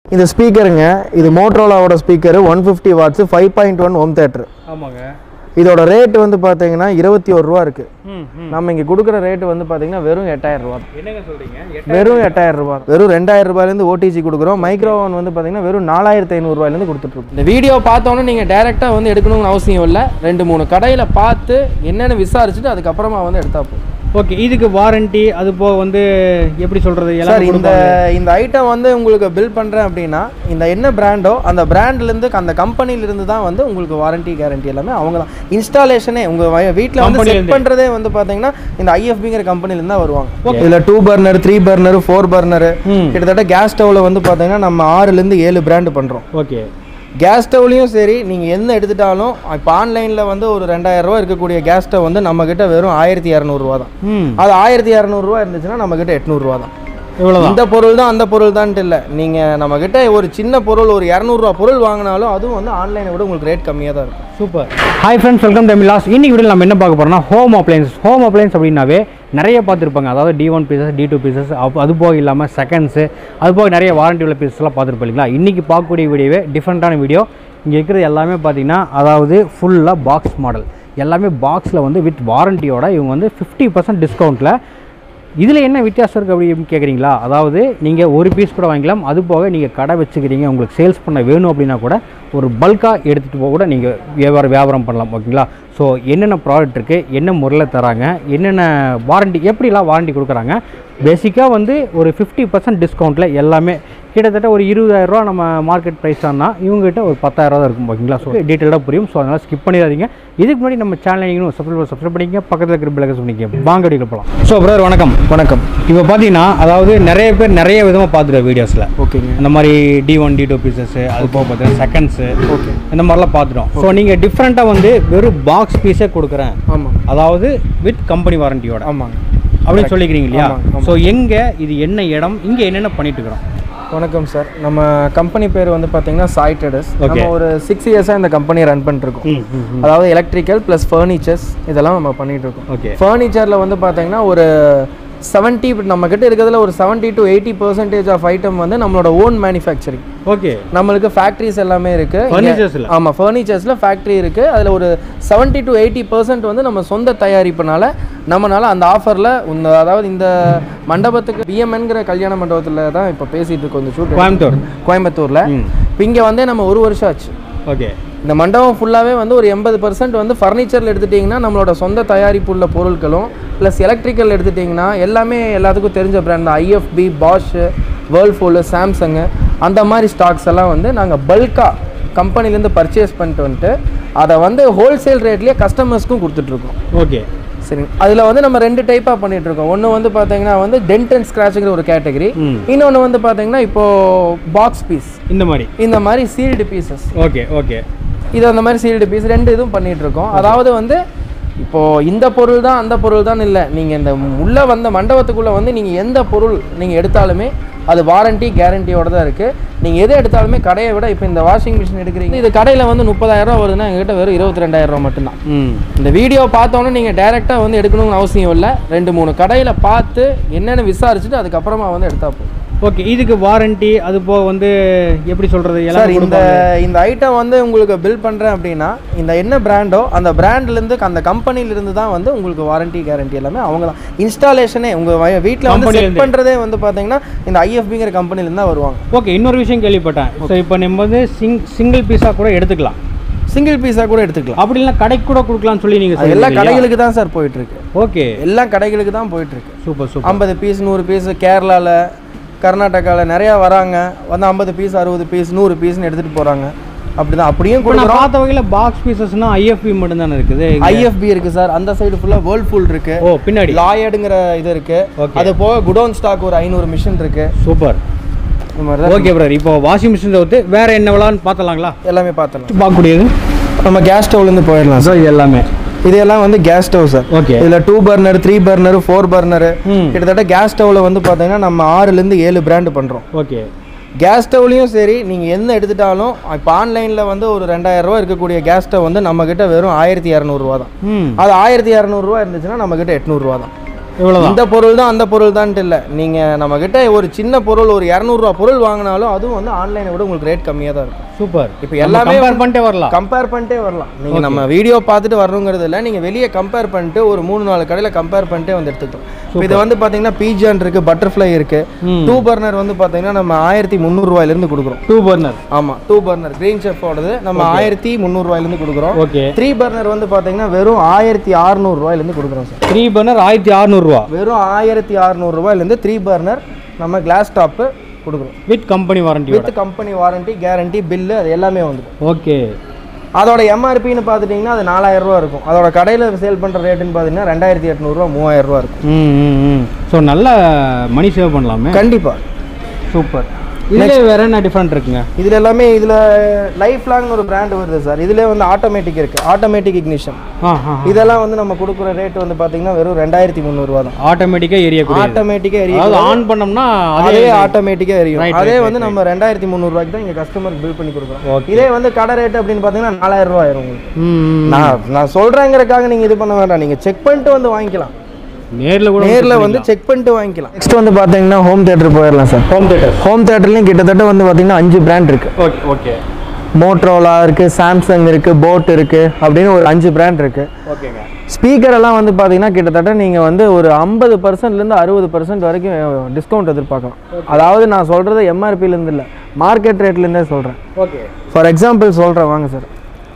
இந்த ஸ்பீக்கருங்க இது மோட்ரோலாவோட speaker one fifty watts five point one home theatre ஆமாங்க இதோட ரேட் வந்து பார்த்தீங்கன்னா இருபத்தி ஒரு ரூபா இருக்கு ம் ம் நம்ம இங்கே கொடுக்குற ரேட் வந்து பார்த்தீங்கன்னா வெறும் எட்டாயிரம் ரூபா தான். என்னங்க சொல்கிறீங்க வெறும் எட்டாயிரம் ரூபா வெறும் ரெண்டாயிரம் ரூபாயிலேருந்து ஓடிஜி கொடுக்குறோம் மைக்ரோவன் வந்து பார்த்தீங்கன்னா வெறும் நாலாயிரத்தி ஐநூறுரூவாயிலேருந்து கொடுத்துட்ருக்கோம் இந்த வீடியோ பார்த்தோன்னே நீங்கள் டேரெக்டாக வந்து எடுக்கணும்னு அவசியம் இல்லை ரெண்டு மூணு கடையில் பார்த்து என்னென்னு விசாரிச்சுட்டு அதுக்கப்புறமா வந்து எடுத்தா போதும் ஓகே இதுக்கு வாரண்டி அது போக வந்து எப்படி சொல்கிறது சார் எல்லாம் இந்த இந்த ஐட்டம் வந்து உங்களுக்கு பில் பண்ணுறேன் அப்படின்னா இந்த என்ன பிராண்டோ அந்த பிராண்ட்லேருந்து அந்த கம்பெனிலேருந்து தான் வந்து உங்களுக்கு வாரண்டி கேரண்டி எல்லாமே அவங்க தான் இன்ஸ்டாலேஷனே உங்கள் வீட்டில் வந்து Company ல செட் இருந்தே. பண்ணுறதே வந்து பார்த்தீங்கன்னா இந்த ஐஎஃபிங்கிற கம்பெனிலேருந்து தான் வருவாங்க இதில் two burner three burner four burner ம் கிட்டத்தட்ட கேஸ் ஸ்டவ்வில் வந்து பார்த்தீங்கன்னா நம்ம ஆறுலேருந்து ஏழு பிராண்டு பண்ணுறோம் ஓகே கேஸ் ஸ்டவ்லையும் சரி நீங்கள் என்ன எடுத்துட்டாலும் இப்போ ஆன்லைனில் வந்து ஒரு ரெண்டாயிரம் ரூபா இருக்கக்கூடிய கேஸ் ஸ்டவ் வந்து நம்மக்கிட்ட வெறும் ஆயிரத்தி இரநூறுவா தான் ம் அது ஆயிரத்தி இரநூறுவா இருந்துச்சுன்னா நம்மக்கிட்ட எட்நூறுவா தான் இவ்வளோதான் இந்த பொருள் தான் அந்த பொருள் தான்ட்டு இல்லை நீங்கள் நம்மக்கிட்ட ஒரு சின்ன பொருள் ஒரு இரநூறுவா பொருள் வாங்கினாலும் அதுவும் வந்து ஆன்லைனை விட உங்களுக்கு ரேட் கம்மியாக தான் இருக்கும் super hi friends welcome to லாஸ் இன்னைக்கு வீடியோ நம்ம என்ன பார்க்க போறோம்னா ஹோம் அப்ளையன்ஸ் ஹோம் அப்ளையன்ஸ் அப்படின்னாவே நிறைய பார்த்துருப்பாங்க அதாவது T one pieces T two pieces அது போக இல்லாமல் செகண்ட்ஸு அது போக நிறைய வாரண்டி உள்ள பீசஸ்லாம் பார்த்துருப்போம் இல்லைங்களா இன்றைக்கி பார்க்கக்கூடிய வீடியோவே டிஃப்ரெண்ட்டான வீடியோ இங்கே இருக்கிறது எல்லாமே பார்த்தீங்கன்னா அதாவது ஃபுல்லாக பாக்ஸ் மாடல் எல்லாமே பாக்ஸில் வந்து வித் வாரண்டியோட இவங்க வந்து ஃபிஃப்டி பர்சன்ட் டிஸ்கவுண்ட்டில் இதில் என்ன வித்தியாசம் இருக்குது அப்படின்னு கேட்குறீங்களா அதாவது நீங்கள் ஒரு பீஸ் கூட வாங்கிக்கலாம் அது போக நீங்கள் கடை வச்சுக்கிறீங்க உங்களுக்கு சேல்ஸ் பண்ண வேணும் அப்படின்னா கூட ஒரு பல்காக எடுத்துகிட்டு போக கூட நீங்கள் வியாபாரம் வியாபாரம் பண்ணலாம் ஓகேங்களா ஸோ என்னென்ன ப்ராடக்ட் இருக்குது என்ன முறையில் தராங்க என்னென்ன வாரண்டி எப்படிலாம் வாரண்டி கொடுக்குறாங்க பேசிக்காக வந்து ஒரு ஃபிஃப்டி பர்சன்ட் டிஸ்கவுண்ட்டில் எல்லாமே கிட்டத்தட்ட ஒரு இருபதாயிரரூவா நம்ம மார்க்கெட் ப்ரைஸ் ஆனால் இவங்ககிட்ட ஒரு பத்தாயிரரூவா தான் இருக்கும் ஓகேங்களா ஸோ டீட்டெயிலாக புரியும் ஸோ அதனால் ஸ்கிப் பண்ணிடாதீங்க இதுக்கு முன்னாடி நம்ம சேனலை நீங்களும் சப்ஸ்கிரைப் சப்ஸ்கிரைப் பண்ணிக்க பக்கத்தில் இருக்கிற பிளக்கஸ் பண்ணிக்க வாங்க வீடியோ போகலாம் ஸோ பிரதர் வணக்கம் வணக்கம் இப்போ பார்த்தீங்கன்னா அதாவது நிறைய பேர் நிறைய விதமாக பார்த்துருவோம் வீடியோஸில் ஓகேங்க இந்த மாதிரி T one T two pieces அது போக பார்த்தீங்கன்னா செகண்ட்ஸு ஓகே இந்த மாதிரிலாம் பார்த்துட்டோம் ஸோ நீங்கள் டிஃப்ரெண்ட்டாக வந்து வெறும் பாக்ஸ் பீஸே கொடுக்குறேன் ஆமாம் அதாவது வித் கம்பெனி வாரண்டியோட ஆமாங்க அப்படின்னு சொல்லிக்கிறீங்க இல்லையா ஆமாம், ஆமாம். ஸோ எங்கே இது என்ன இடம் இங்கே என்னென்ன பண்ணிட்டு இருக்கிறோம் வணக்கம் சார் நம்ம கம்பெனி பேர் வந்து பார்த்தீங்கன்னா சாய் ட்ரேடர்ஸ் Okay. நம்ம ஒரு சிக்ஸ் இயர்ஸாக இந்த கம்பெனியை ரன் பண்ணிட்டுருக்கோம் அதாவது எலக்ட்ரிக்கல் ப்ளஸ் ஃபர்னிச்சர்ஸ் இதெல்லாம் நம்ம பண்ணிட்டு இருக்கோம் ஓகே ஃபர்னிச்சரில் வந்து பார்த்தீங்கன்னா ஒரு செவன்ட்டி நம்ம கிட்ட இருக்கிறதுல ஒரு seventy to eighty percentage of item வந்து நம்மளோட ஓன் மேனுஃபேக்சரிங் ஓகே நம்மளுக்கு ஃபேக்ட்ரிஸ் எல்லாமே இருக்கு இங்க- Furnituresல? ஆமா ஃபர்னிச்சர்ஸ்ல ஃபேக்ட்ரி இருக்கு அதுல ஒரு செவன்ட்டி டு எயிட்டி பர்சன்ட் வந்து நம்ம சொந்த தயாரிப்புனால நம்மனால அந்த ஆஃபர்ல இந்த அதாவது இந்த மண்டபத்துக்கு பிஎம்என்கிற கல்யாண மண்டபத்துல தான் இப்போ பேசிட்டு இருக்கோம் இந்த ஷூட் கோயம்புத்தூர் கோயம்புத்தூர்ல ம் இப்போ இங்க வந்து நம்ம ஒரு வருஷம் ஆச்சு ஓகே இந்த மண்டபம் ஃபுல்லாகவே வந்து ஒரு எண்பது பர்சன்ட் வந்து ஃபர்னிச்சரில் எடுத்துட்டிங்கன்னா நம்மளோட சொந்த தயாரிப்பு உள்ள பொருட்களும் ப்ளஸ் எலக்ட்ரிக்கல் எடுத்துட்டிங்கன்னா எல்லாமே எல்லாத்துக்கும் தெரிஞ்ச brand IFB Bosch Whirlpool Samsung அந்த மாதிரி ஸ்டாக்ஸ் எல்லாம் வந்து நாங்கள் பல்காக கம்பெனிலேருந்து பர்ச்சேஸ் பண்ணிட்டு வந்துட்டு அதை வந்து ஹோல்சேல் ரேட்லேயே கஸ்டமர்ஸ்க்கும் கொடுத்துட்ருக்கோம் ஓகே சரிங்க அதில் வந்து நம்ம ரெண்டு டைப்பாக பண்ணிட்டு இருக்கோம் ஒன்று வந்து பார்த்தீங்கன்னா வந்து டென்ட் அண்ட் ஸ்க்ராட்சுங்கிற ஒரு கேட்டகரி ம் இன்னொன்று வந்து பார்த்தீங்கன்னா இப்போது பாக்ஸ் பீஸ் இந்த மாதிரி இந்த மாதிரி சீல்டு பீசஸ் ஓகே ஓகே இது அந்த மாதிரி சீல்டு பீஸ் ரெண்டு இதுவும் பண்ணிட்டு இருக்கோம் அதாவது வந்து இப்போ இந்த பொருள் தான் அந்த பொருள் தான் இல்லை நீங்க இந்த உள்ள வந்த மண்டபத்துக்குள்ள வந்து நீங்க எந்த பொருள் நீங்க எடுத்தாலுமே அது வாரண்டி கேரண்டியோட தான் இருக்கு நீங்க எது எடுத்தாலுமே கடையை விட இப்போ இந்த வாஷிங் மிஷின் எடுக்கிறீங்க இது கடையில வந்து முப்பதாயிரம் ரூபா வருதுன்னா எங்ககிட்ட வெறும் இருபத்தி ரெண்டாயிரம் ரூபா மட்டும்தான் ம் இந்த வீடியோ பார்த்தோன்னே நீங்கள் டேரெக்டாக வந்து எடுக்கணும்னு அவசியம் இல்லை ரெண்டு மூணு கடையில் பார்த்து என்னென்னு விசாரிச்சுட்டு அதுக்கப்புறமா வந்து எடுத்தா போதும் ஓகே இதுக்கு வாரண்டி அது போக வந்து எப்படி சொல்கிறது சார் எல்லாம் இந்த இந்த ஐட்டம் வந்து உங்களுக்கு பில் பண்ணுறேன் அப்படின்னா இந்த என்ன பிராண்டோ அந்த பிராண்ட்லேருந்து அந்த கம்பெனிலேருந்து தான் வந்து உங்களுக்கு வாரண்டி கேரண்டி எல்லாமே அவங்க தான் இன்ஸ்டாலேஷனே உங்கள் வீட்டில் வந்து Company ல செட் இருந்து. பண்ணுறதே வந்து பார்த்தீங்கன்னா இந்த ஐஎஃபிங்கிற கம்பெனிலேருந்து தான் வருவாங்க ஓகே இன்னொரு விஷயம் கேள்விப்பட்டேன் ஸோ இப்போ நம்ம வந்து சிங் சிங்கிள் பீஸாக கூட எடுத்துக்கலாம் சிங்கிள் பீஸாக கூட எடுத்துக்கலாம் அப்படி இல்லைனா கடைக்கு கூட கொடுக்கலாம்னு சொல்லி நீங்கள் அது எல்லா சொல்லுவீங்க கடைகளுக்கு தான் சார் போயிட்டுருக்கு ஓகே எல்லா கடைகளுக்கு தான் போயிட்டுருக்கு சூப்பர் சூப்பர் ஐம்பது பீஸ் நூறு பீஸ் கேரளாவில் கர்நாடகாவில் நிறையா வராங்க வந்து ஐம்பது பீஸ் அறுபது பீஸ் நூறு பீஸ்னு எடுத்துகிட்டு போகிறாங்க அப்படி தான் அப்படியும் இப்போ நான் கொடுக்குறோம் பார்த்த வகையில் பாக்ஸ் பீசஸ்னா ஐஎஃப்பி மட்டும் தானே இருக்குது ஐஎஃப்பி இருக்குது சார் அந்த சைடு ஃபுல்லாக வேர்ல்ஃபுல் இருக்குது ஓ பின்னாடி லாயடுங்கிற இது இருக்கு Okay. அது போக குடோன் ஸ்டாக் ஒரு ஐநூறு மிஷின் இருக்கு சூப்பர் இந்த மாதிரி தான் ஓகே பிரதர் இப்போ வாஷிங் மிஷின் தவிர்த்து வேற என்ன விளான்னு பார்த்தலாங்களா எல்லாமே பார்த்தலாம் பார்க்கக்கூடியது நம்ம கேஸ் ஸ்டவ்லேருந்து போயிடலாம் சார் ஸோ இது எல்லாமே இதெல்லாம் வந்து கேஸ் ஸ்டவ் சார் ஓகே இதில் two burner three burner four burner ம் கிட்டத்தட்ட கேஸ் ஸ்டவ்வில் வந்து பார்த்தீங்கன்னா நம்ம ஆறுலேருந்து ஏழு பிராண்டு பண்ணுறோம் ஓகே கேஸ் ஸ்டவ்லையும் சரி நீங்கள் என்ன எடுத்துட்டாலும் இப்போ ஆன்லைனில் வந்து ஒரு ரெண்டாயிரம் ரூபா இருக்கக்கூடிய கேஸ் ஸ்டவ் வந்து நம்மக்கிட்ட வெறும் ஆயிரத்தி இரநூறுவா தான் ம் அது ஆயிரத்தி இரநூறுவா இருந்துச்சுன்னா நம்மக்கிட்ட எட்நூறுரூவா தான் இவ்வளோதான் இந்த பொருள் தான் அந்த பொருள் தான்ட்டு இல்லை நீங்கள் நம்மக்கிட்ட ஒரு சின்ன பொருள் ஒரு இரநூறுவா பொருள் வாங்கினாலும் அதுவும் வந்து ஆன்லைனை விட உங்களுக்கு ரேட் கம்மியாக தான் இருக்கும் சூப்பர் இப்போ எல்லாமே கம்பேர் பண்ணிட்டே வரலாம் கம்பேர் பண்ணிட்டே வரலாம் நீங்கள் நம்ம வீடியோ பார்த்துட்டு வரணுங்கிறது இல்லை நீங்கள் வெளியே கம்பேர் பண்ணிட்டு ஒரு மூணு நாலு கடையில் கம்பேர் பண்ணிட்டே வந்து எடுத்துக்கலாம் இப்போ இது வந்து பார்த்தீங்கன்னா பீஜான் இருக்குது பட்டர்ஃப்ளை இருக்குது ம் டூ பர்னர் வந்து பார்த்தீங்கன்னா நம்ம ஆயிரத்தி முந்நூறுரூவாயிலேருந்து கொடுக்குறோம் டூ பர்னர் ஆமாம் டூ பர்னர் க்ரீன் செஃப்போடது நம்ம ஆயிரத்தி முந்நூறுரூவாயிலேருந்து கொடுக்குறோம் ஓகே த்ரீ பர்னர் வந்து பார்த்தீங்கன்னா வெறும் ஆயிரத்தி அறநூறுவாயிலேருந்து கொடுக்குறோம் சார் த்ரீ பர்னர் ஆயிரத்தி அறநூறுவா வெறும் ஆயிரத்தி அறநூறுவாயிலேருந்து த்ரீ பர்னர் நம்ம கிளாஸ் டாப்பு கொடுக்குறோம் வித் கம்பெனி வாரண்டியோட with company warranty guarantee bill அது எல்லாமே வந்துடும் ஓகே அதோட எம்ஆர்பின்னு பார்த்துட்டிங்கன்னா அது நாலாயிரம் ரூபா இருக்கும் அதோட கடையில் சேல் பண்ணுற ரேட்டுன்னு பார்த்தீங்கன்னா ரெண்டாயிரத்தி எட்நூறுரூவா மூவாயிரம் ரூபா இருக்கும் ம் ம் ம் ஸோ நல்ல மணி சேவ் பண்ணலாமே கண்டிப்பாக சூப்பர் இதுலேயே வேற என்ன டிஃப்ரெண்ட் இருக்குங்க இதில் எல்லாமே இதில் லைஃப் லாங் ஒரு பிராண்ட் வருது சார் இதிலே வந்து ஆட்டோமேட்டிக் இருக்குது ஆட்டோமேட்டிக் இக்னிஷன் ஆ ஆ இதெல்லாம் வந்து நம்ம கொடுக்குற ரேட் வந்து பார்த்தீங்கன்னா வெறும் ரெண்டாயிரத்தி முந்நூறுரூவா தான் ஆட்டோமேட்டிக்காக எரியக்கூடிய ஆட்டோமேட்டிக்காக எரியும் அதாவது ஆன் பண்ணோம்னா அதே அதே ஆட்டோமேட்டிக்காக எரியும் Right, அதே right, வந்து நம்ம ரெண்டாயிரத்தி முந்நூறுவாய்க்கு தான் இங்கே கஸ்டமருக்கு பில் பண்ணி கொடுக்குறோம் Okay. இதே வந்து கடை ரேட் அப்படின்னு பார்த்தீங்கன்னா நாலாயிரம் ரூபா ஆயிரும் உங்களுக்கு ம் ம். நான் நான் சொல்கிறேங்கிறக்காக நீங்கள் இது பண்ண வேண்டாம் நீங்கள் செக் பண்ணிட்டு வந்து வாங்கிக்கலாம் நேர்ல கூட நேரில் வந்து செக் பண்ணிட்டு வாங்கிக்கலாம் நெக்ஸ்ட் வந்து பார்த்தீங்கன்னா ஹோம் தேட்டர் போயிடலாம் சார் ஹோம் தேட்டர் ஹோம் தேட்டர்லையும் கிட்டத்தட்ட வந்து பார்த்தீங்கன்னா அஞ்சு பிராண்ட் இருக்குது ஓகே ஓகே மோட்ரோலா இருக்குது சாம்சங் இருக்குது போட் இருக்குது அப்படின்னு ஒரு அஞ்சு பிராண்ட் இருக்குது ஓகேங்க ஸ்பீக்கர் எல்லாம் வந்து பார்த்தீங்கன்னா கிட்டத்தட்ட நீங்கள் வந்து ஒரு ஐம்பது பர்சன்ட்லேருந்து அறுபது பர்சன்ட் வரைக்கும் டிஸ்கவுண்ட் எதிர்பார்க்கலாம் அதாவது நான் சொல்கிறது எம்ஆர்பிலேருந்து இல்லை மார்க்கெட் ரேட்லேருந்தே சொல்கிறேன் ஓகே ஃபார் எக்ஸாம்பிள் சொல்கிறேன் வாங்க சார்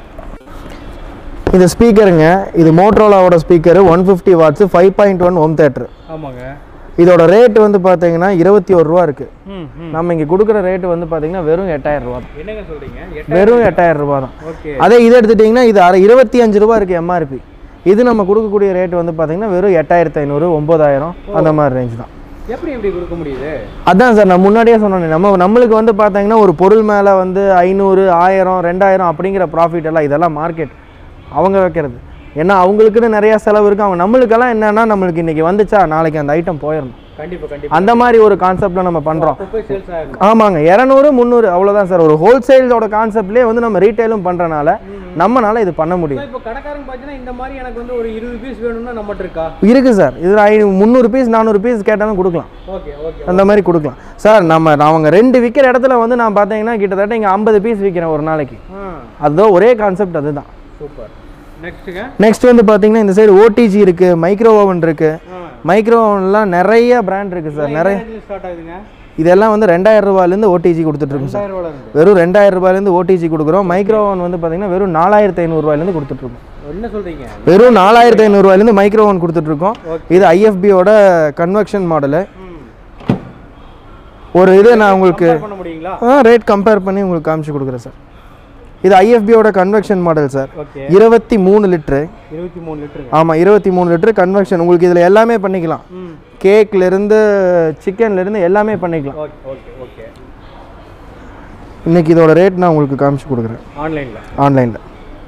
இது ஸ்பீக்கருங்க இது மோட்ரோலாவோட speaker one fifty watts five point one home theatre ஆமாங்க இதோட ரேட் வந்து பார்த்தீங்கன்னா இருபத்தி ஒரு ரூபா இருக்குது ம் ம் நம்ம இங்கே கொடுக்குற ரேட் வந்து பார்த்தீங்கன்னா வெறும் எட்டாயிரம் ரூபா தான் என்னங்க சொல்றீங்க வெறும் எட்டாயிரம் ரூபா தான் ஓகே அதே இது எடுத்துட்டிங்கன்னா இது அரை இருபத்தி அஞ்சு ரூபா இருக்குது எம்ஆர்பி இது நம்ம கொடுக்கக்கூடிய ரேட் வந்து பார்த்தீங்கன்னா வெறும் எட்டாயிரத்தி ஐநூறு ஒம்பதாயிரம் அந்த மாதிரி ரேஞ்ச் தான் எப்படி இப்படி கொடுக்க முடியுது அதான் சார் நான் முன்னாடியே சொன்னேன் நம்ம நம்மளுக்கு வந்து பார்த்தீங்கன்னா ஒரு பொருள் மேலே வந்து ஐநூறு ஆயிரம் ரெண்டாயிரம் அப்படிங்கிற ப்ராஃபிட் எல்லாம் இதெல்லாம் மார்க்கெட் அவங்க வைக்கிறது ஏன்னா அவங்களுக்குன்னு நிறையா செலவு இருக்குது அவங்க நம்மளுக்கெல்லாம் என்னன்னா நம்மளுக்கு இன்றைக்கி வந்துச்சா நாளைக்கு அந்த ஐட்டம் போயிடணும் கண்டிப்பா கண்டிப்பா அந்த மாதிரி ஒரு கான்செப்டில் நம்ம பண்ணுறோம் போய் சேல்ஸ் ஆகும் ஆமாங்க இரநூறு முந்நூறு அவ்வளோதான் சார் ஒரு ஹோல்சேலோட கான்செப்ட்லேயே வந்து நம்ம ரீட்டைலும் பண்ணுறனால நம்மனால இது பண்ண முடியும் இப்போ கடைக்காரங்க பார்த்தீங்கன்னா இந்த மாதிரி எனக்கு வந்து ஒரு இருபது பீஸ் வேணும்னா நம்மகிட்ட இருக்கா இருக்குது சார் இதில் ஐ முந்நூறு பீஸ் நானூறு பீஸ் கேட்டாலும் கொடுக்கலாம் ஓகே ஓகே அந்த மாதிரி கொடுக்கலாம் சார் நம்ம அவங்க ரெண்டு விற்கிற இடத்துல வந்து நான் பார்த்தீங்கன்னா கிட்டத்தட்ட இங்கே ஐம்பது பீஸ் விற்கிறேன் ஒரு நாளைக்கு ஆ அதுதான் ஒரே கான்செப்ட் அதுதான் சூப்பர் நெக்ஸ்ட்டுங்க நெக்ஸ்ட் வந்து பார்த்தீங்கன்னா இந்த சைடு ஓடிஜி இருக்குது மைக்ரோ ஓவன் இருக்குது ஆ மைக்ரோ ஓவன்லாம் நிறைய பிராண்ட் இருக்குது சார் நிறைய ஸ்டார்ட் ஆகுதுங்க இதெல்லாம் வந்து ரெண்டாயிரம் ரூபாயிலேருந்து ஓடிஜி கொடுத்துட்ருக்கோம் சார் ரெண்டாயிரம் ரூபாய் இருந்து வெறும் ரெண்டாயிரம் ரூபாயிலேருந்து ஓடிஜி கொடுக்குறோம் மைக்ரோ ஓவன் வந்து பார்த்தீங்கன்னா வெறும் நாலாயிரத்தி ஐநூறுரூவாயிலேருந்து கொடுத்துட்ருக்கோம் என்ன சொல்றீங்க வெறும் நாலாயிரத்தி ஐநூறுரூவாயிலேருந்து மைக்ரோ ஓவன் கொடுத்துட்ருக்கோம் இது ஐஎஃபியோட கன்வெக்ஷன் மாடலு ம் ஒரு இது நான் உங்களுக்கு compare பண்ண முடியுங்களா ரேட் கம்பேர் பண்ணி உங்களுக்கு காமிச்சு கொடுக்குறேன் சார் இது ஐஎஃபியோட கன்வெக்ஷன் மாடல் சார் ஓகே இருபத்தி மூணு லிட்ரு இருபத்தி மூணு லிட்டருங்க ஆமாம் இருபத்தி மூணு லிட்டரு கன்வெக்ஷன் உங்களுக்கு இதில் எல்லாமே பண்ணிக்கலாம் ம் கேக்லேருந்து சிக்கன்லேருந்து எல்லாமே பண்ணிக்கலாம் ஓகே ஓகே ஓகே இன்னைக்கு இதோட ரேட் நான் உங்களுக்கு காமிச்சு கொடுக்குறேன் ஆன்லைனில் ஆன்லைனில்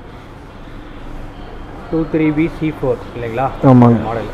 two three B C four இல்லைங்களா ஆமாங்க மாடல்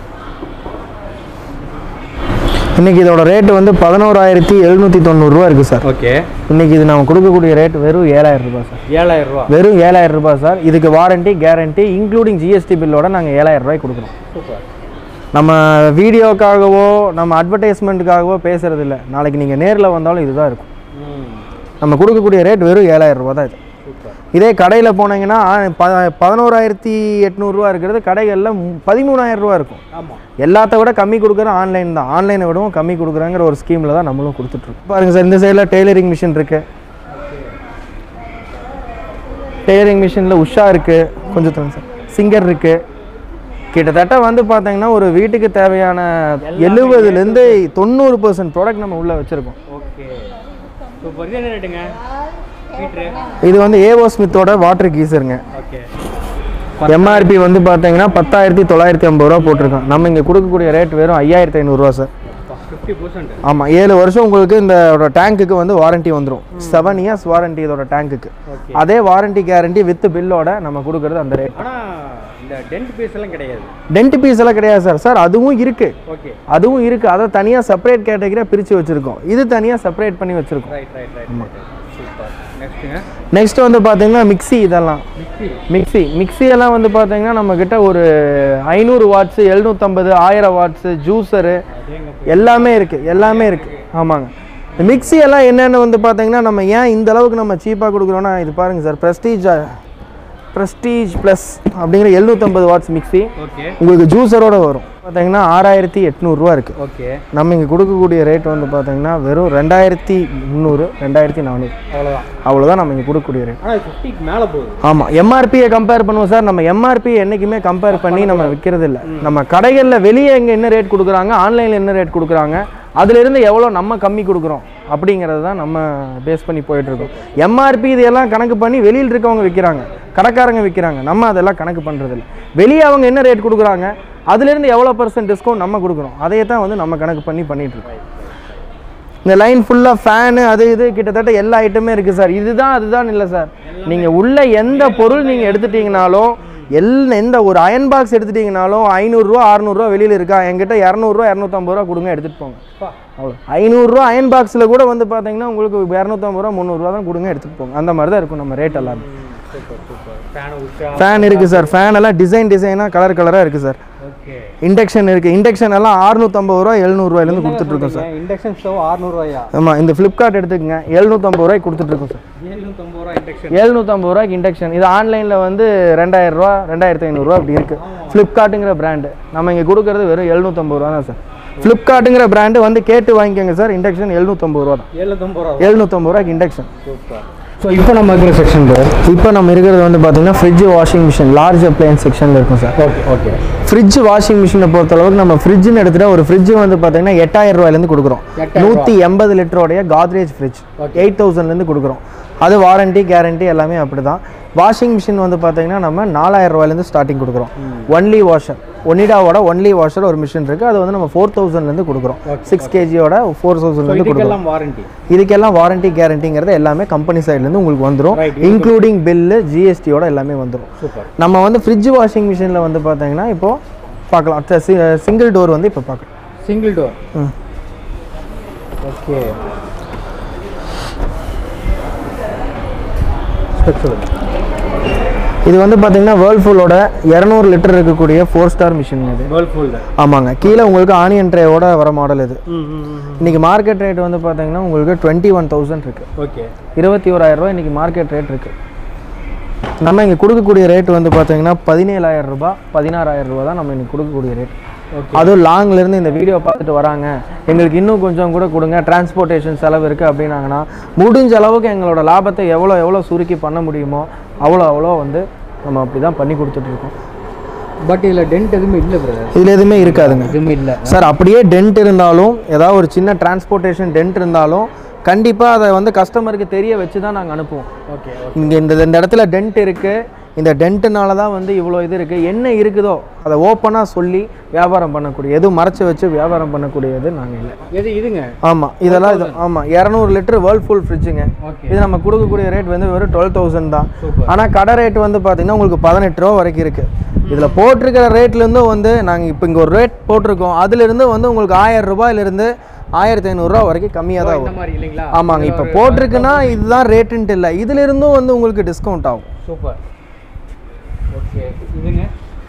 இன்னைக்கு இதோட ரேட்டு வந்து பதினோராயிரத்தி எழுநூற்றி தொண்ணூறுரூவா இருக்குது சார் ஓகே இன்னைக்கு இது நம்ம கொடுக்கக்கூடிய ரேட் வெறும் ஏழாயிரம் ரூபாய் சார் ஏழாயிரம் ரூபா வெறும் ஏழாயிரம் ரூபாய் சார் இதுக்கு வாரண்டி கேரண்டி இன்க்ளூடிங் ஜிஎஸ்டி பில்லோட நாங்கள் ஏழாயிரம் ரூபாய் கொடுக்குறோம் சூப்பர் நம்ம வீடியோக்காகவோ நம்ம அட்வர்டைஸ்மெண்ட்டுக்காகவோ பேசுறது இல்லை நாளைக்கு நீங்கள் நேரில் வந்தாலும் இதுதான் இருக்கும் ம் நம்ம கொடுக்கக்கூடிய ரேட் வெறும் ஏழாயிரம் ரூபா தான் இது சூப்பர் இதே கடையில் போனீங்கன்னா ஆ- ப பதினோராயிரத்தி எட்நூறுரூவா இருக்கிறது கடைகளில் பதிமூணாயிரம் ரூபா இருக்கும் ஆமாம் எல்லாத்த விட கம்மி கொடுக்குற ஆன்லைன் தான் ஆன்லைனை விடவும் கம்மி கொடுக்குறாங்கிற ஒரு ஸ்கீமில் தான் நம்மளும் கொடுத்துட்ருக்கோம் பாருங்கள் சார் இந்த சைடில் டெய்லரிங் மிஷின் இருக்குது டெய்லரிங் மிஷினில் உஷா இருக்குது கொஞ்சம் தருங்க சார் சிங்கர் இருக்குது கிட்டத்தட்ட வந்து பார்த்தீங்கன்னா ஒரு வீட்டுக்கு தேவையான எழுபதுலேருந்து தொண்ணூறு பர்சன்ட் ப்ராடக்ட் நம்ம உள்ளே வச்சுருக்கோம் ஓகே சூப்பர் இது என்ன ரேட்டுங்க மீட்ரு இது வந்து ஏவோ ஸ்மித்தோட வாட்டர் கீசருங்க ஓகே எம்ஆர்பி வந்து பார்த்தீங்கன்னா பத்தாயிரத்தி தொள்ளாயிரத்தி ஐம்பது ரூபா போட்டிருக்கோம் நம்ம இங்கே கொடுக்கக்கூடிய ரேட் வெறும் ஐயாயிரத்தி ஐநூறுரூவா சார் ஃபிஃப்டி பர்சன்ட் ஆமாம் ஏழு வருஷம் உங்களுக்கு இந்த டேங்க்குக்கு வந்து வாரண்டி வந்துடும் செவன் இயர்ஸ் வாரண்டி இதோட டேங்க்குக்கு ஓகே அதே வாரண்டி கேரண்டி வித் பில்லோட நம்ம கொடுக்குறது அந்த ரேட் ஆனால் இந்த டென்ட் பீஸ் எல்லாம் கிடையாது டென்ட் பீஸ் எல்லாம் கிடையாது சார் சார் அதுவும் இருக்குது ஓகே அதுவும் இருக்குது அதை தனியாக செப்பரேட் கேட்டகரியாக பிரித்து வச்சுருக்கோம் இது தனியாக செப்பரேட் பண்ணி வச்சுருக்கோம் ரைட் ரைட் ரைட் சூப்பர் நெக்ஸ்ட்டுங்க நெக்ஸ்ட் வந்து பார்த்தீங்கன்னா மிக்ஸி இதெல்லாம் மிக்ஸி மிக்ஸி மிக்ஸி எல்லாம் வந்து பார்த்தீங்கன்னா நம்மக்கிட்ட ஒரு ஐநூறு வாட்ஸு எழுநூற்றம்பது ஆயிரம் வாட்ஸு ஜூஸரு அதேங்க எல்லாமே இருக்குது எல்லாமே இருக்குது ஆமாங்க இந்த மிக்ஸி எல்லாம் என்னென்னு வந்து பார்த்தீங்கன்னா நம்ம ஏன் இந்த அளவுக்கு நம்ம சீப்பாக கொடுக்குறோன்னா இது பாருங்கள் சார் ப்ரெஸ்டீஜ் ப்ரெஸ்டீஜ் ப்ளஸ் அப்படிங்கிற எழுநூற்றம்பது வாட்ஸ் மிக்ஸி ஓகே உங்களுக்கு ஜூஸரோட வரும் பார்த்தீங்கன்னா ஆறாயிரத்தி எட்நூறுரூவா இருக்குது ஓகே நம்ம இங்கே கொடுக்கக்கூடிய ரேட் வந்து பார்த்தீங்கன்னா வெறும் ரெண்டாயிரத்தி முந்நூறு ரெண்டாயிரத்தி நானூறு அவ்வளோதான் அவ்வளோதான் நம்ம இங்கே கொடுக்கக்கூடிய ரேட் ஆனால் ஃபிஃப்டிக்கு மேலே போகுது ஆமாம் எம்ஆர்பியை கம்பேர் பண்ணுவோம் சார் நம்ம எம்ஆர்பி என்றைக்குமே கம்பேர் பண்ணி நம்ம விற்கிறது இல்லை நம்ம கடைகளில் வெளியே எங்கே என்ன ரேட் கொடுக்குறாங்க ஆன்லைனில் என்ன ரேட் கொடுக்குறாங்க அதிலிருந்து எவ்வளோ நம்ம கம்மி கொடுக்குறோம் அப்படிங்கிறது தான் நம்ம பேஸ் பண்ணி போயிட்டுருக்கோம் எம்ஆர்பி இதெல்லாம் கணக்கு பண்ணி வெளியில் இருக்கவங்க விற்கிறாங்க கடைக்காரங்க விற்கிறாங்க நம்ம அதெல்லாம் கணக்கு பண்ணுறதில்ல வெளியே அவங்க என்ன ரேட் கொடுக்குறாங்க அதுலேருந்து எவ்வளோ பர்சன்ட் டிஸ்கவுண்ட் நம்ம கொடுக்குறோம் அதையே தான் வந்து நம்ம கணக்கு பண்ணி பண்ணிகிட்ருக்கோம் இந்த லைன் ஃபுல்லாக ஃபேனு அது இது கிட்டத்தட்ட எல்லா ஐட்டமே இருக்குது சார் இதுதான் அதுதான் இல்லை சார் நீங்கள் உள்ள எந்த பொருள் நீங்கள் எடுத்துட்டீங்கனாலும் எல் எந்த ஒரு அயன் பாக்ஸ் எடுத்துட்டீங்கனாலும் ஐநூறுரூவா அறநூறுவா வெளியில் இருக்கா என்கிட்ட இரநூறுவா இரநூத்தம்பது ரூபா கொடுங்க எடுத்துகிட்டு போங்க அவ்வளோ ஐநூறுரூவா அயன் பாக்ஸில் கூட வந்து பார்த்தீங்கன்னா உங்களுக்கு இரநூத்தம்பது ரூபா முந்நூறுரூவா தான் கொடுங்க எடுத்துகிட்டு போங்க அந்த மாதிரி தான் இருக்கும் நம்ம ரேட் எல்லாமே super super fan Usha fan இருக்குது சார் ஃபேன் எல்லாம் டிசைன் டிசைனாக கலர் கலராக இருக்குது சார் ஓகே இண்டக்ஷன் இருக்குது இண்டக்ஷன் எல்லாம் அறுநூத்தம்பது ரூபா எழுநூறுவாயிலேருந்து கொடுத்துட்ருக்கோம் சார் இண்டக்ஷன் ஸ்டவ் அறுநூறுவாயா ஆமாம் இந்த ஃப்ளிப்கார்ட் எடுத்துக்கங்க எழுநூற்றம்பது ரூபாய்க்கு கொடுத்துட்ருக்கோம் சார் எழுநூற்றம்பது ரூபா இண்டக்ஷன் எழுநூற்றம்பது ரூபாய்க்கு இண்டக்ஷன் இது ஆன்லைனில் வந்து ரெண்டாயிரம் ரூபா ரெண்டாயிரத்தி ஐநூறுரூவா அப்படி இருக்குது ஃப்ளிப்கார்ட்டுங்கிற பிராண்டு நம்ம இங்கே கொடுக்குறது வெறும் எழுநூற்றம்பது ரூபா தான் சார் ஃப்ளிப்கார்ட்டுங்கிற பிராண்டு வந்து கேட்டு வாங்கிக்கோங்க சார் இண்டக்ஷன் எழுநூற்றம்பது ரூபா தான் எழுநூற்றம்பது ரூபா எழுநூற்றம்பது ரூபாய்க்கு இண்டக்ஷன் சூப்பர் ஸோ இப்போ நம்ம இருக்கிற செக்ஷன் இப்போ நம்ம இருக்கிறது வந்து பார்த்தீங்கன்னா fridge washing machine large appliances செக்ஷனில் இருக்கும் sir okay okay fridge washing மிஷினை பொறுத்தளவுக்கு நம்ம ஃப்ரிட்ஜ்னு எடுத்துகிட்டா ஒரு ஃப்ரிட்ஜ் வந்து பார்த்தீங்கன்னா எட்டாயிரம் ரூபாயிலேருந்து கொடுக்குறோம் எட்டாயிரம் நூற்றி எண்பது லிட்டரோடைய காத்ரேஜ் ஃப்ரிட்ஜ் Okay. எயிட் தௌசண்ட்லேருந்து கொடுக்குறோம் அது வாரண்டி கேரண்டி எல்லாமே அப்படி தான் வாஷிங் மிஷின் வந்து பார்த்தீங்கன்னா நம்ம நாலாயிரம் ரூபாயிலேருந்து ஸ்டார்டிங் கொடுக்குறோம் ஒன்லி வாஷர் ஒனிடாவோட ஒன்லி வாஷர் ஒரு மிஷின் இருக்குது அது வந்து நம்ம ஃபோர் தௌசண்ட்லேருந்து கொடுக்குறோம் சிக்ஸ் கேஜியோட ஃபோர் தௌசண்ட்லேருந்து கொடுக்குறோம் இதுக்கெல்லாம் வாரண்டி இதுக்கெல்லாம் வாரண்டி கேரண்டிங்கிறது எல்லாமே கம்பெனி சைட்லேருந்து உங்களுக்கு வந்துடும் Right. இன்க்ளூடிங் பில்லு ஜிஎஸ்டியோட எல்லாமே வந்துடும் சூப்பர் நம்ம வந்து ஃப்ரிட்ஜ் வாஷிங் மிஷினில் வந்து பார்த்தீங்கன்னா இப்போது பார்க்கலாம் சிங்கிள் டோர் வந்து இப்போ பார்க்கலாம் சிங்கிள் டோர் ம். ஓகே ஸ்பெக் சொல்லுங்க இது வந்து பார்த்தீங்கன்னா வேர்ல்ஃபூலோட இரநூறு லிட்டர் இருக்கக்கூடிய ஃபோர் ஸ்டார் மிஷின் இது வேர்ல்ஃபூல் ஆமாங்க கீழே உங்களுக்கு ஆனியன் ட்ரேவோட வர மாடல் இது ம் ம் ம் இன்னைக்கு மார்க்கெட் ரேட் வந்து பார்த்தீங்கன்னா உங்களுக்கு டுவெண்ட்டி ஒன் தௌசண்ட் இருக்குது ஓகே இருபத்தி ஓராயிரம் ரூபாய் இன்னைக்கு மார்க்கெட் ரேட் இருக்குது நம்ம இங்கே கொடுக்கக்கூடிய ரேட் வந்து பார்த்தீங்கன்னா பதினேழாயிரம் ரூபாய் பதினாறாயிரம் ரூபாய் தான் நம்ம இன்னைக்கு கொடுக்கக்கூடிய ரேட் ஓகே அதுவும் லாங்ல இருந்து இந்த வீடியோ பார்த்துட்டு வராங்க எங்களுக்கு இன்னும் கொஞ்சம் கூட கொடுங்க டிரான்ஸ்போர்ட்டேஷன் செலவு இருக்குது அப்படின்னாங்கன்னா முடிஞ்ச அளவுக்கு எங்களோட லாபத்தை எவ்வளோ எவ்வளோ சுருக்கி பண்ண முடியுமோ அவ்வளோ அவ்வளோ வந்து நம்ம அப்படி தான் பண்ணி கொடுத்துட்ருக்கோம் பட் இதில் டென்ட் எதுவுமே இல்லை பிரதர் இதில் எதுவுமே இருக்காதுங்க எதுவுமே இல்லை சார் அப்படியே டென்ட் இருந்தாலும் ஏதாவது ஒரு சின்ன டிரான்ஸ்போர்ட்டேஷன் டென்ட் இருந்தாலும் கண்டிப்பாக அதை வந்து கஸ்டமருக்கு தெரிய வச்சு தான் நாங்கள் அனுப்புவோம் ஓகே இங்கே இந்த இந்த இடத்துல டென்ட் இருக்குது இந்த டென்ட்டுனால தான் வந்து இவ்வளோ இது இருக்குது என்ன இருக்குதோ அதை ஓப்பனாக சொல்லி வியாபாரம் பண்ணக்கூடிய எதுவும் மறைச்சு வச்சு வியாபாரம் பண்ணக்கூடியது நாங்கள் இல்லை எது இதுங்க ஆமாம் இதெல்லாம் இது ஆமாம் இரநூறு லிட்டர் வேர்ல்ஃபுல் ஃப்ரிட்ஜுங்க ஓகே இது நம்ம கொடுக்கக்கூடிய ரேட் வந்து வெறும் டுவெல் தௌசண்ட் தான் Super. ஆனால் கடை ரேட் வந்து பார்த்தீங்கன்னா உங்களுக்கு பதினெட்டு ரூபா வரைக்கும் இருக்குது இதில் போட்டிருக்கிற ரேட்லேருந்து வந்து நாங்கள் இப்போ இங்கே ஒரு ரேட் போட்டிருக்கோம் அதுலேருந்து வந்து உங்களுக்கு ஆயிரம் ரூபாயிலிருந்து ஆயிரத்தி ஐநூறுரூவா வரைக்கும் கம்மியாக தான் இந்த வரும் மாதிரி இல்லைங்களா ஆமாங்க இப்போ போட்டிருக்குன்னா இதுதான் ரேட்டுன்ட்டு இல்லை இதுலேருந்தும் வந்து உங்களுக்கு டிஸ்கவுண்ட் ஆகும் சூப்பர் ஓகே இதுங்க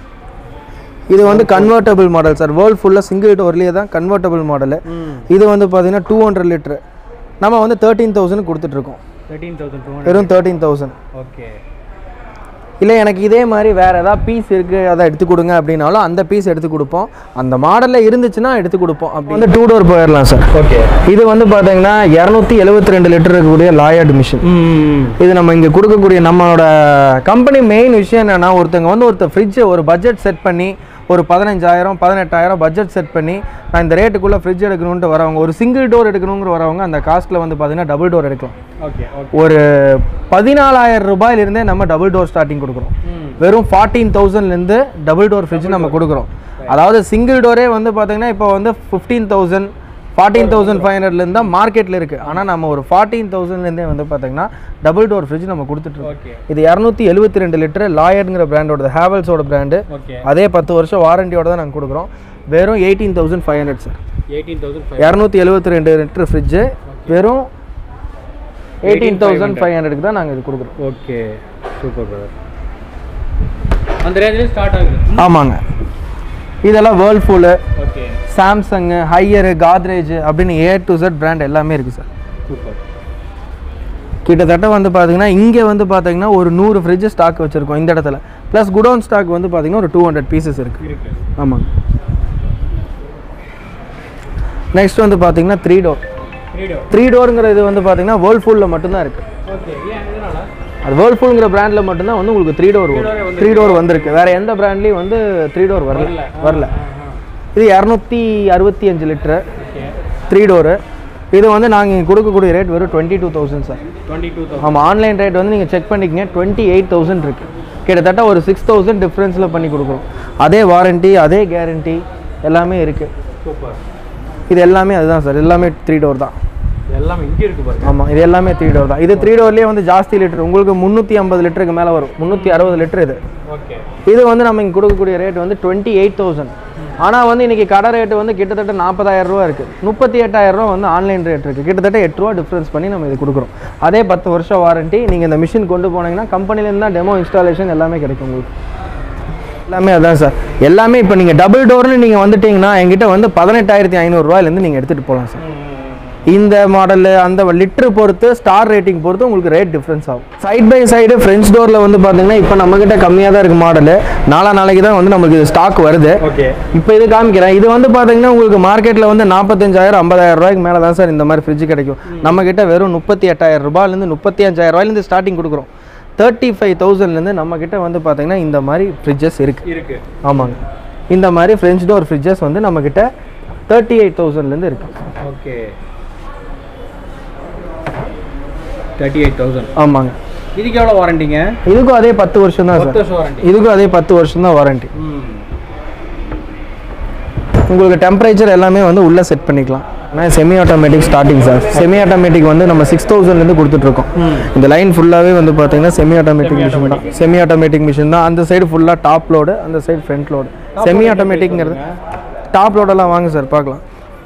இது வந்து கன்வெர்ட்டபிள் மாடல் சார் வேர்ல்ட் ஃபுல்லாக சிங்கிள் டோர்லேயே தான் கன்வெர்ட்டபிள் மாடலு ம் இது வந்து பார்த்தீங்கன்னா டூ ஹண்ட்ரட் லிட்ரு நம்ம வந்து தேர்ட்டீன் தௌசண்ட் கொடுத்துட்ருக்கோம் தேர்ட்டீன் தௌசண்ட் டூ ஹண்ட்ரட் வெறும் தேர்ட்டீன் தௌசண்ட் ஓகே இல்லை எனக்கு இதே மாதிரி வேறு ஏதாவது பீஸ் இருக்குது அதை எடுத்து கொடுங்க அப்படின்னாலும் அந்த பீஸ் எடுத்து கொடுப்போம் அந்த மாடலில் இருந்துச்சுன்னா எடுத்து கொடுப்போம் அப்படி வந்து டூ டோர் போயிடலாம் சார் ஓகே இது வந்து பார்த்தீங்கன்னா இரநூத்தி எழுபத்தி ரெண்டு லிட்டர் இருக்கக்கூடிய லாயர்டு மிஷின் ம் இது நம்ம இங்கே கொடுக்கக்கூடிய நம்மளோட கம்பெனி மெயின் விஷயம் என்னென்னா ஒருத்தங்க வந்து ஒருத்தர் ஃப்ரிட்ஜை ஒரு பட்ஜெட் செட் பண்ணி ஒரு பதினஞ்சாயிரம் பதினெட்டாயிரம் பட்ஜெட் செட் பண்ணி நான் இந்த ரேட்டுக்குள்ளே ஃப்ரிட்ஜ் எடுக்கணுன்ட்டு வரவங்க ஒரு சிங்கிள் டோர் எடுக்கணுங்கிற வரவங்க அந்த காஸ்ட்டில் வந்து பார்த்தீங்கன்னா டபுள் டோர் எடுக்கலாம் ஓகே ஓகே ஒரு பதினாலாயிரம் ரூபாயிலிருந்தே நம்ம டபுள் டோர் ஸ்டார்டிங் கொடுக்குறோம் ம் வெறும் ஃபார்ட்டீன் தௌசண்ட்லேருந்து டபுள் டோர் ஃப்ரிட்ஜ் நம்ம கொடுக்குறோம் அதாவது சிங்கிள் டோரே வந்து பார்த்தீங்கன்னா இப்போ வந்து fifteen thousand fourteen thousand five ஹண்ட்ரட்லேருந்து தான் மார்க்கெட்டில் இருக்குது ஆனால் நம்ம ஒரு ஃபார்ட்டீன் தௌசண்ட்லேருந்தே வந்து பார்த்தீங்கன்னா டபுள் டோர் ஃப்ரிட்ஜ் நம்ம கொடுத்துட்ருக்கோம் ஓகே இது இரநூத்தி எழுபத்தி ரெண்டு லிட்டர் லாயர்ங்கிற பிராண்டோட ஹேவல்ஸோட பிராண்டு ஓகே அதே பத்து வருஷம் வாரண்டியோட தான் நாங்கள் கொடுக்குறோம் வெறும் eighteen thousand five hundred sir eighteen thousand இரநூத்தி எழுபத்தி ரெண்டு லிட்டர் ஃப்ரிட்ஜு வெறும் எயிட்டீன் தௌசண்ட் ஃபைவ் ஹண்ட்ரடுக்கு தான் நாங்கள் இது கொடுக்குறோம் ஓகே சூப்பர் பிரதர் அந்த ரேஞ்சிலே ஸ்டார்ட் ஆகுது ஆமாங்க இதெல்லாம் Whirlpool okay Samsung Haier Godrej அப்படின்னு ஏ டு Z பிராண்ட் எல்லாமே இருக்குது சார் சூப்பர் கிட்டத்தட்ட வந்து பார்த்தீங்கன்னா இங்கே வந்து பார்த்தீங்கன்னா ஒரு நூறு ஃப்ரிட்ஜ் ஸ்டாக் வச்சுருக்கோம் இந்த இடத்துல ப்ளஸ் குடோன் ஸ்டாக் வந்து பார்த்தீங்கன்னா ஒரு டூ ஹண்ட்ரட் பீசஸ் இருக்குது இருக்கு ஆமாங்க நெக்ஸ்ட் வந்து பார்த்தீங்கன்னா த்ரீ டோர் ரேடியோ த்ரீ டோருங்கிற இது வந்து பார்த்தீங்கன்னா வேர்ல்ஃபூலில் மட்டும்தான் இருக்குது ஓகே ஏன் எதனால அது வேர்ல்ஃபூல்ங்கிற பிராண்டில் மட்டும்தான் வந்து உங்களுக்கு த்ரீ டோர் வரும் த்ரீ டோர் வந்திருக்கு வேறு எந்த பிராண்ட்லேயும் வந்து த்ரீ டோர் வரல வரல இது இரநூத்தி அறுபத்தி அஞ்சு லிட்டரு ஓகே த்ரீ டோரு இது வந்து நாங்கள் இங்கே கொடுக்கக்கூடிய ரேட் வெறும் twenty two thousand sir twenty two thousand ஆமாம் ஆன்லைன் ரேட் வந்து நீங்கள் செக் பண்ணிக்கங்க டுவெண்ட்டி எயிட் தௌசண்ட் இருக்குது கிட்டத்தட்ட ஒரு சிக்ஸ் தௌசண்ட் டிஃப்ரென்ஸில் பண்ணி கொடுக்குறோம் அதே வாரண்ட்டி அதே கேரண்டி எல்லாமே இருக்குது சூப்பர் இது எல்லாமே அதுதான் சார் எல்லாமே த்ரீ டோர் தான் எல்லாமே இங்கே இருக்கு பாருங்க ஆமாம் இது எல்லாமே த்ரீ டோர் தான் இது த்ரீ டோர்லேயே வந்து ஜாஸ்தி லிட்டர் உங்களுக்கு முந்நூற்றி ஐம்பது லிட்டருக்கு மேலே வரும் முந்நூற்றி அறுபது லிட்டர் இது ஓகே இது வந்து நம்ம இங்கே கொடுக்கக்கூடிய ரேட் வந்து டுவெண்ட்டி எயிட் தௌசண்ட் ஆனால் வந்து இன்றைக்கி கடை ரேட்டு வந்து கிட்டத்தட்ட நாற்பதாயிரம் ரூபா இருக்குது முப்பத்தி எட்டாயிரம் ரூபா வந்து ஆன்லைன் ரேட் இருக்குது கிட்டத்தட்ட எட்டு ரூபா டிஃப்ரென்ஸ் பண்ணி நம்ம இது கொடுக்குறோம் அதே பத்து வருஷம் வாரண்ட்டி நீங்கள் இந்த மிஷின் கொண்டு போனீங்கன்னா கம்பெனிலேருந்து தான் டெமோ இன்ஸ்டாலேஷன் எல்லாமே கிடைக்கும் உங்களுக்கு எல்லாமே அதான் சார் எல்லாமே இப்போ நீங்கள் டபுள் டோர்னு நீங்கள் வந்துட்டீங்கன்னா எங்கிட்ட வந்து பதினெட்டாயிரத்தி ஐநூறுரூவாயிலேருந்து நீங்கள் எடுத்துகிட்டு போகலாம் சார் இந்த மாடலு அந்த லிட்டர் பொறுத்து ஸ்டார் ரேட்டிங் பொறுத்து உங்களுக்கு ரேட் டிஃப்ரென்ஸ் ஆகும் சைட் பை சைடு ஃப்ரெஞ்ச் டோரில் வந்து பார்த்தீங்கன்னா இப்போ நம்மக்கிட்ட கம்மியாக தான் இருக்குது மாடலு நாலா நாளைக்கு தான் வந்து நமக்கு இது ஸ்டாக் வருது ஓகே இப்போ இது காமிக்கிறேன் இது வந்து பார்த்தீங்கன்னா உங்களுக்கு மார்க்கெட்டில் வந்து நாற்பத்தஞ்சாயிரம் ஐம்பதாயிரம் ரூபாய்க்கு மேலே தான் சார் இந்த மாதிரி ஃப்ரிட்ஜ் கிடைக்கும் நம்ம கிட்ட வெறும் முப்பத்தி எட்டாயிரம் ரூபாயிலேருந்து முப்பத்தி அஞ்சாயிரம் ரூபாயிலேருந்து ஸ்டார்டிங் கொடுக்குறோம் தேர்ட்டி ஃபைவ் தௌசண்ட்லேருந்து நம்ம கிட்ட வந்து பார்த்தீங்கன்னா இந்த மாதிரி ஃப்ரிட்ஜஸ் இருக்குது இருக்கு ஆமாங்க இந்த மாதிரி ஃப்ரெஞ்ச் டோர் ஃப்ரிட்ஜஸ் வந்து நம்ம கிட்ட தேர்ட்டி எயிட் தௌசண்ட்லேருந்து இருக்குது ஓகே தேர்ட்டி எயிட் தௌசண்ட் ஆமாங்க இதுக்கு எவ்வளோ வாரண்டிங்க இதுக்கும் அதே பத்து வருஷம் தான் பத்து சார் வருஷம் வாரண்டி இதுக்கும் அதே பத்து வருஷம் தான் வாரண்டி ம் உங்களுக்கு டெம்பரேச்சர் எல்லாமே வந்து உள்ளே செட் பண்ணிக்கலாம் ஆனால் semi automatic starting sir semi automatic வந்து நம்ம சிக்ஸ் தௌசண்ட்லேருந்து கொடுத்துட்ருக்கோம் இந்த லைன் ஃபுல்லாகவே வந்து பார்த்தீங்கன்னா செமி ஆட்டோமேட்டிக் மிஷின் தான் செமி ஆட்டோமேட்டிக் மிஷின் தான் அந்த சைடு ஃபுல்லாக டாப் லோடு அந்த சைடு ஃப்ரண்ட் லோடு செமி ஆட்டோமேட்டிக்ங்கிறது டாப் லோடெல்லாம் வாங்க சார் பார்க்கலாம்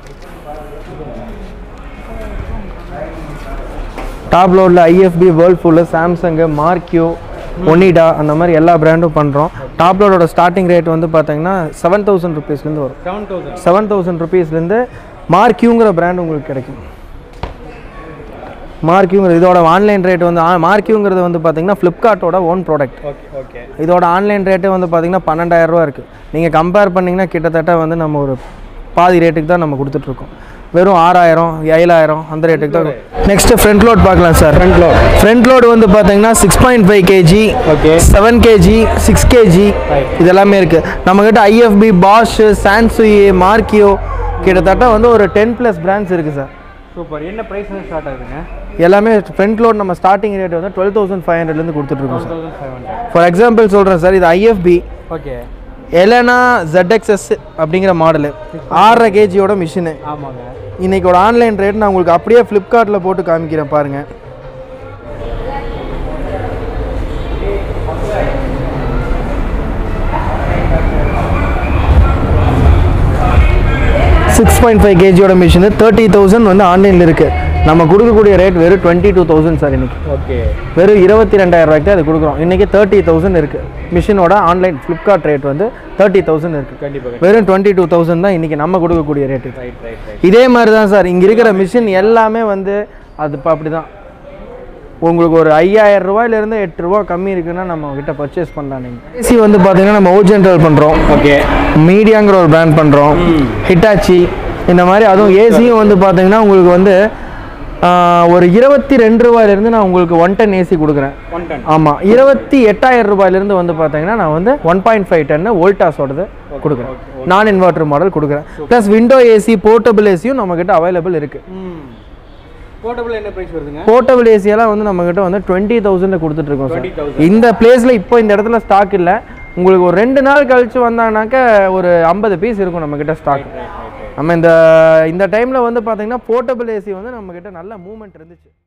டாப் லோடில் IFB Whirlpool Samsung MarQ Onida அந்த மாதிரி எல்லா பிராண்டும் பண்ணுறோம் டாப் லோடோட ஸ்டார்டிங் ரேட் வந்து பார்த்தீங்கன்னா செவன் தௌசண்ட் ருபீஸ்லேருந்து வரும் செவன் தௌசண்ட் செவன் தௌசண்ட் ருபீஸ்லேருந்து மார்க்யூங்கிற பிராண்ட் உங்களுக்கு கிடைக்கும் மார்க்யூங்கிற இதோட ஆன்லைன் ரேட் வந்து மார்க்யூங்கிறது வந்து பார்த்தீங்கன்னா ஃப்ளிப்கார்ட்டோட ஓன் ப்ராடக்ட் ஓகே ஓகே இதோட ஆன்லைன் ரேட்டு வந்து பார்த்தீங்கன்னா பன்னெண்டாயிரம் ரூபா இருக்குது நீங்கள் கம்பேர் பண்ணிங்கன்னா கிட்டத்தட்ட வந்து நம்ம ஒரு பாதி ரேட்டுக்கு தான் நம்ம கொடுத்துட்ருக்கோம் வெறும் ஆறாயிரம் ஏழாயிரம் அந்த ரேட்டுக்கு தான் நெக்ஸ்ட் ஃப்ரண்ட் லோட் பார்க்கலாம் sir front load front load வந்து பார்த்தீங்கன்னா six point five KG okay seven KG six KG இது எல்லாமே இருக்குது நம்மக்கிட்ட ஐஎஃப்பி பாஷ் சான்சுயி மார்க்கியோ கிட்டத்தட்ட வந்து ஒரு டென் ப்ளஸ் பிராண்ட்ஸ் இருக்குது சார் சூப்பர் என்ன ப்ரைஸ் ஸ்டார்ட் ஆகுதுங்க எல்லாமே ஃப்ரண்ட் லோட் நம்ம ஸ்டார்டிங் ரேட் வந்து டுவெல் தௌசண்ட் ஃபைவ் ஹண்ட்ரட்லேருந்து கொடுத்துட்ருக்கோம் sir thousand five hundred for example சொல்கிறேன் சார் இது ஐஎஃப்பி ஓகே எலனா ZXS அப்படிங்கிற மாடலு ஆறரை கேஜியோட மிஷினு ஆமாங்க இன்னைக்கோட ஆன்லைன் ரேட் நான் உங்களுக்கு அப்படியே ஃப்ளிப்கார்ட்டில் போட்டு காமிக்கிறேன் பாருங்க சிக்ஸ் பாயிண்ட் ஃபைவ் கேஜியோட மிஷினு தேர்ட்டி தௌசண்ட் வந்து ஆன்லைனில் இருக்குது நம்ம கொடுக்கக்கூடிய ரேட் வெறும் டுவெண்ட்டி டூ தௌசண்ட் சார் இன்னைக்கு ஓகே வெறும் இருபத்தி ரெண்டாயிரம் ரூபாய்க்கு தான் அது கொடுக்குறோம் இன்றைக்கி தேர்ட்டி தௌசண்ட் இருக்குது மிஷினோட ஆன்லைன் ஃப்ளிப்கார்ட் ரேட் வந்து தேர்ட்டி தௌசண்ட் இருக்குது கண்டிப்பாக வெறும் டுவெண்ட்டி டூ தௌசண்ட் தான் இன்றைக்கி நம்ம கொடுக்கக்கூடிய ரேட்டு ரைட் ரைட் ரைட் இதே மாதிரி தான் சார் இங்கே இருக்கிற மிஷின் எல்லாமே வந்து அது இப்போ அப்படி தான் உங்களுக்கு ஒரு ஐயாயிரம் ரூபாயிலேருந்து எட்டு ரூபா கம்மி இருக்குன்னா நம்ம கிட்ட பர்ச்சேஸ் பண்ணலாம் நீங்கள் ஏசி வந்து பார்த்தீங்கன்னா நம்ம ஓஜென்டல் பண்ணுறோம் ஓகே மீடியாங்கிற ஒரு பிராண்ட் பண்ணுறோம் ஹிட்டாச்சி இந்த மாதிரி அதுவும் ஏசியும் வந்து பார்த்தீங்கன்னா உங்களுக்கு வந்து ஆஹ், ஒரு இருபத்தி ரெண்டு ரூபாயிலேருந்து நான் உங்களுக்கு ஒன் டன் ஏசி கொடுக்குறேன் ஒன் டன் ஆமாம் இருபத்தி எட்டாயிரம் ரூபாயிலேருந்து வந்து பார்த்தீங்கன்னா நான் வந்து ஒன் பாயிண்ட் ஃபைவ் டன்னு வோல்டாஸோடது கொடுக்குறேன் நான் இன்வெர்டர் மாடல் கொடுக்குறேன் ப்ளஸ் விண்டோ ஏசி போர்ட்டபிள் ஏசியும் நம்மக்கிட்ட அவைலபிள் இருக்குது ம் போர்ட்டபிள் என்ன ப்ரைஸ் வருதுங்க போர்ட்டபிள் ஏசியெல்லாம் வந்து நம்மக்கிட்ட வந்து டுவெண்ட்டி தௌசண்ட் கொடுத்துட்ருக்கோம் சார் 20,000. இந்த பிளேஸில் இப்போ இந்த இடத்துல ஸ்டாக் இல்லை உங்களுக்கு ஒரு ரெண்டு நாள் கழிச்சு வந்தாங்கனாக்க ஒரு ஐம்பது பீஸ் இருக்கும் நம்மக்கிட்ட ஸ்டாக் ரைட் ரைட் ரைட் நம்ம இந்த இந்த டைமில் வந்து பார்த்தீங்கன்னா போர்ட்டபிள் ஏசி வந்து நம்மக்கிட்ட நல்ல மூவ்மெண்ட் இருந்துச்சு